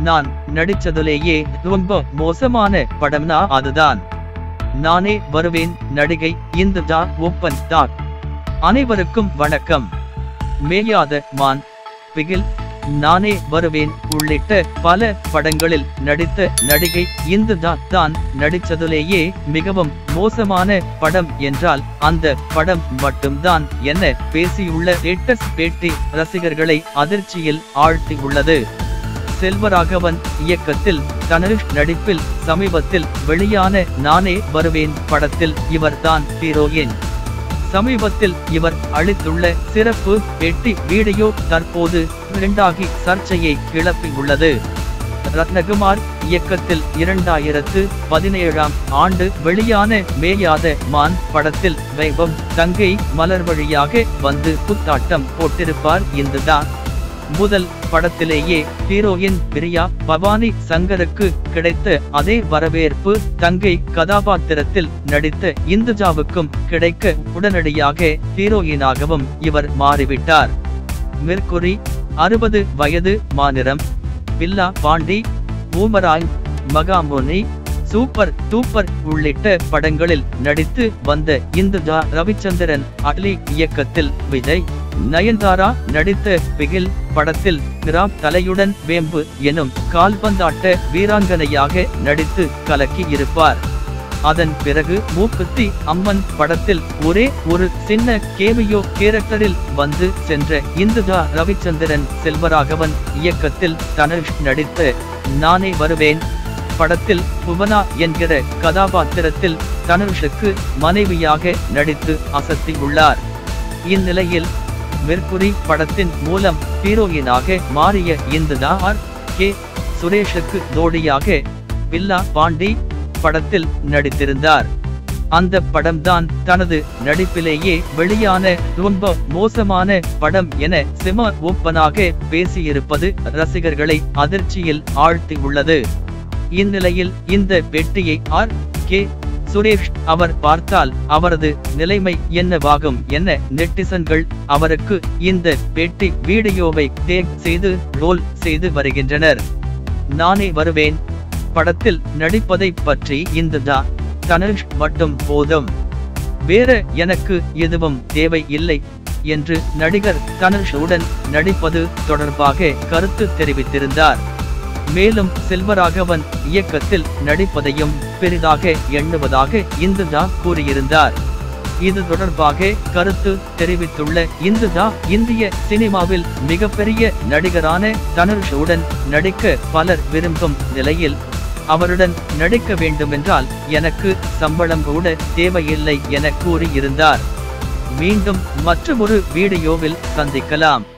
நான் நடிச்சதுலேயே ரொம்ப மோசமான படம்னா அதுதான் நானே வருவேன் நடிகை இந்த டா ஓப்பன் டாக் அனைவருக்கும் வணக்கம் மேயாத மான் பிகில் நானே வருவேன் உள்ளிட்ட பல படங்களில் நடித்த நடிகை இந்த டா தான் நடிச்சதுலேயே மிகவும் மோசமான படம் என்றால் அந்த படம் மட்டும்தான் என்ன பேசியுள்ள லேட்டஸ்ட் பேட்டி ரசிகர்களை அதிர்ச்சியில் ஆழ்த்தியுள்ளது செல்வராகவன் இயக்கத்தில் தனுஷ் நடிப்பில் சமீபத்தில் வெளியான நானே வருவேன் படத்தில் இவர்தான் ஹீரோயின் சமீபத்தில் இவர் அளித்துள்ள சிறப்பு பேட்டி வீடியோ தற்போது இரண்டாகி சர்ச்சையை கிளப்பியுள்ளது ரத்னகுமார் இயக்கத்தில் இரண்டாயிரத்து பதினேழாம் ஆண்டு வெளியான மேயாத மான் படத்தில் வைபவ் தங்கை மலர் வழியாக வந்து புத்தாட்டம் போட்டிருப்பார் இந்துதான் முதல் படத்திலேயே ஹீரோயின் பிரியா பவானி சங்கருக்கு கிடைத்த அதே வரவேற்பு தங்கை கதாபாத்திரத்தில் நடித்த இந்துஜாவுக்கும் கிடைக்க உடனடியாக ஹீரோயினாகவும் இவர் மாறிவிட்டார் மெர்குரி அறுபது வயது மாநிறம் பில்லா பாண்டி பூமராய் மகாமுனி சூப்பர் டூப்பர் உள்ளிட்ட படங்களில் நடித்து வந்த இந்துஜா ரவிச்சந்திரன் அட்லி இயக்கத்தில் விஜய் நயன்தாரா நடித்த பிகில் படத்தில் கிராப் தலையுடன் வேம்பு எனும் கால்பந்தாட்ட வீராங்கனையாக நடித்து கலக்கி இருப்பார் அதன் பிறகு மூக்குத்தி அம்மன் படத்தில் ஒரே ஒரு சின்ன கேமியோ கேரக்டரில் வந்து சென்ற இந்துஜா ரவிச்சந்திரன் செல்வராகவன் இயக்கத்தில் தனுஷ் நடித்த நானே வருவேன் படத்தில் புவனா என்கிற கதாபாத்திரத்தில் தனுஷுக்கு மனைவியாக நடித்து அசத்தியுள்ளார் இந்நிலையில் மெர்குரி படத்தின் மூலம் ஹீரோயினாக மாறிய இந்த ஆர் கே சுரேஷுக்கு ஜோடியாக பில்லா பாண்டி படத்தில் நடித்திருந்தார் அந்த படம்தான் தனது நடிப்பிலேயே வெளியான ரொம்ப மோசமான படம் என சிம ஓப்பனாக பேசியிருப்பது ரசிகர்களை அதிர்ச்சியில் ஆழ்த்தியுள்ளது இந்நிலையில் இந்த பேட்டியை ஆர் கே சுரேஷ் அவர் பார்த்தால் அவரது நிலைமை என்னவாகும் என நெட்டிசன்கள் அவருக்கு இந்த பேட்டி வீடியோவை டேக் செய்து ரோல் செய்து வருகின்றனர் நானே வருவேன் படத்தில் நடிப்பதை பற்றி இந்த தா தனுஷ் மட்டும் போதும் வேற எனக்கு எதுவும் தேவை இல்லை என்று நடிகர் தனுஷுடன் நடிப்பது தொடர்பாக கருத்து தெரிவித்திருந்தார் மேலும் செல்வராகவன் இயக்கத்தில் நடிப்பதையும் பெரிதாக எண்ணுவதாக இந்துதா கூறியிருந்தார் இது தொடர்பாக கருத்து தெரிவித்துள்ள இந்துதா இந்திய சினிமாவில் மிகப்பெரிய நடிகரான தனுஷுடன் நடிக்க பலர் விரும்பும் நிலையில் அவருடன் நடிக்க வேண்டுமென்றால் எனக்கு சம்பளம் கூட தேவையில்லை என கூறியிருந்தார் மீண்டும் மற்றொரு வீடியோவில் சந்திக்கலாம்